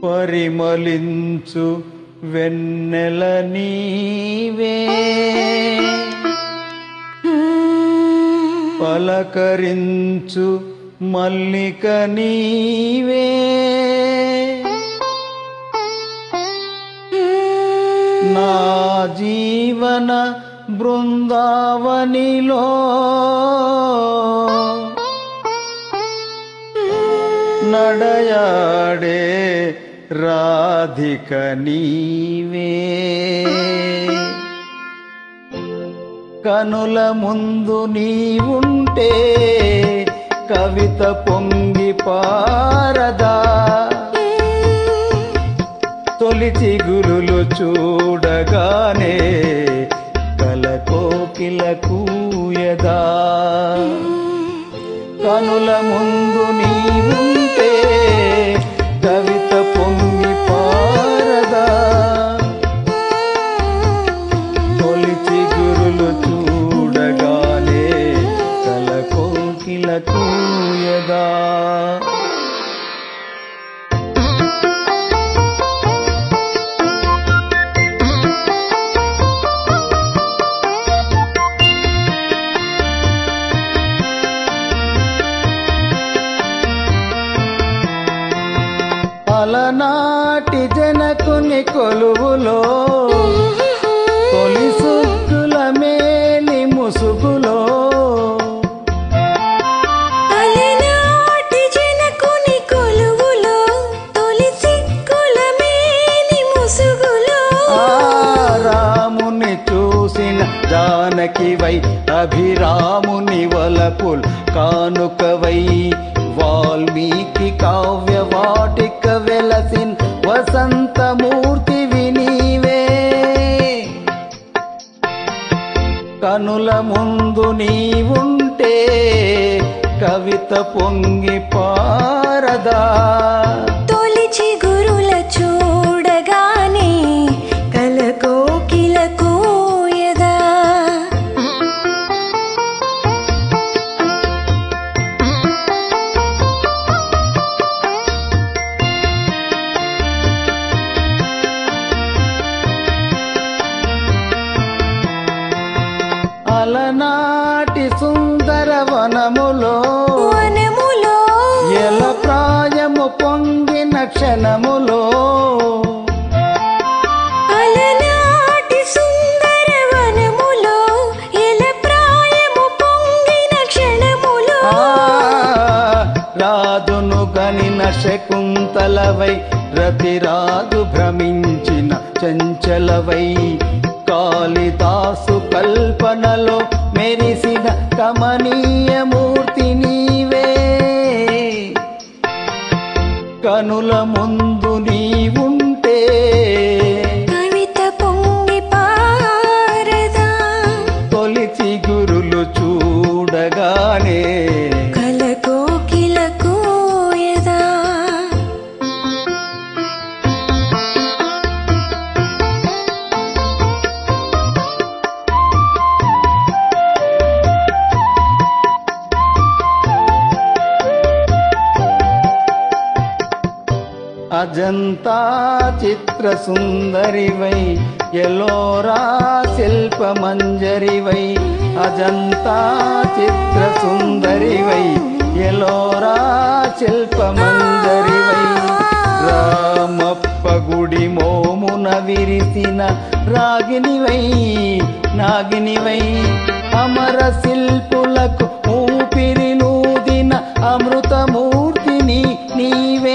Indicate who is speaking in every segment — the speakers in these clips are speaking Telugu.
Speaker 1: పరిమళించు వెన్నెల నీవే పలకరించు మల్లిక నీవే నా జీవన బృందావనిలో నడయాడే రాధిక నీవే కనుల ముందు నీవుంటే కవిత పొంగి పారదా తొలి చిగురులు చూడగానే కలకోకిల కూయదా కనుల ముందు నీవుంటే కవిత పొంగి పారదా తొలి చిగురులు చూడగానే కలకోకిల కూయదా అలనాటి జనకుని కొలువులో తొలి సుక్కుల మేలి ముసుగులో
Speaker 2: అలనాటి జనకుని కొలువులో తొలి సిక్కుల మేని ముసుగులో
Speaker 1: ఆ రాముని చూసిన జానకివై అభిరాముని వలపుల్ కానుకవై వాల్మీకి కావ్య వాటిక వెలసిన్ వసంతమూర్తి వినీవే కనుల ముందు నీవుంటే కవిత పొంగి పారదా
Speaker 2: తొలి చిగురుల చూడగానే కలకోకిల కోయదా
Speaker 1: అలనాటి సుందర వనములో
Speaker 2: వనములో
Speaker 1: ఎల ప్రాయము పొంగిన క్షణములో
Speaker 2: అలనాటి సుందర వనములో ఎల ప్రాయము పొంగిన క్షణములో
Speaker 1: ఆ రాజును గనిన శకుంతలవై రతిరాజు భ్రమించిన చంచలవై కాళిదాసు కల్పనలో మెరిసిన కమనీయమూర్తి నీవే కనుల ముందు నీవుంటే
Speaker 2: కవిత పొంగి పారదా
Speaker 1: తొలి చిగురులు చూడగానే
Speaker 2: కలకోకిల కోయదా
Speaker 1: అజంతా చిత్ర సుందరివై ఎలోరా శిల్ప మంజరివై అజంతా చిత్ర సుందరివై ఎలోరా శిల్ప మంజరివై రామప్ప గుడి మోమున విరిసిన రాగినివై నాగినివై అమర శిల్పులకు ఊపిరి నూదిన అమృతమూర్తిని నీవే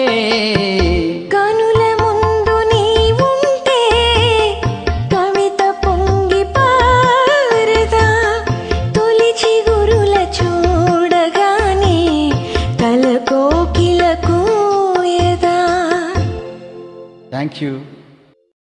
Speaker 2: కనుల ముందు నీవుంటే కవిత పొంగి పారదా తొలి చిగురుల చూడగానే కలకోకిల కోయదా
Speaker 1: థ్యాంక్ యూ